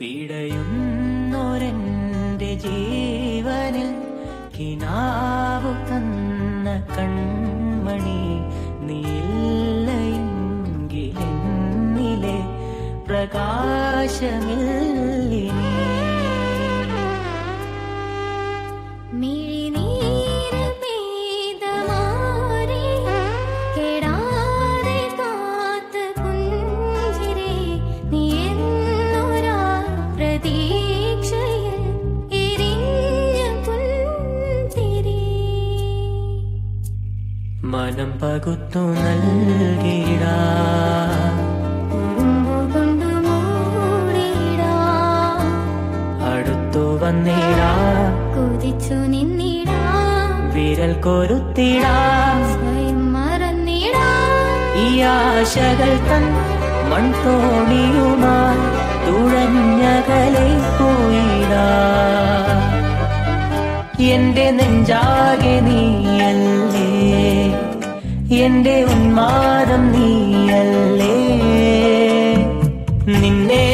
പിടയുന്നൊരെന്റെ ജീവനിൽ കിനാവു തന്ന കൺമണി നീല്ലയെങ്കിലെന്നിലെ പ്രകാശമില്ലിനി മിഴിനീര് പെയ്ത മാറി കെടാതെ കാത്ത പുഞ്ചിരി നീ എന്നൊരാ പ്രതീക്ഷയിൽ എരിഞ്ഞ പുൻതിരി മനം പകുത്തു നൽകിടാ ഉറുമ്പു കൊണ്ട് മൂടിടാം അടുത്തു വന്നിടാ കുതിച്ചു നിന്നിടാം വിരൽ കൊരുത്തിടാ സ്വയം മറന്നിടാം ഈ ആശകൾ തൻ മൺതോണിയുമായി തുഴഞ്ഞകലെ പോയിടാ എന്റെ നെഞ്ചാകെ നീയല്ലേ എന്റെ ഉന്മാദം നീയല്ലേ നിന്നെ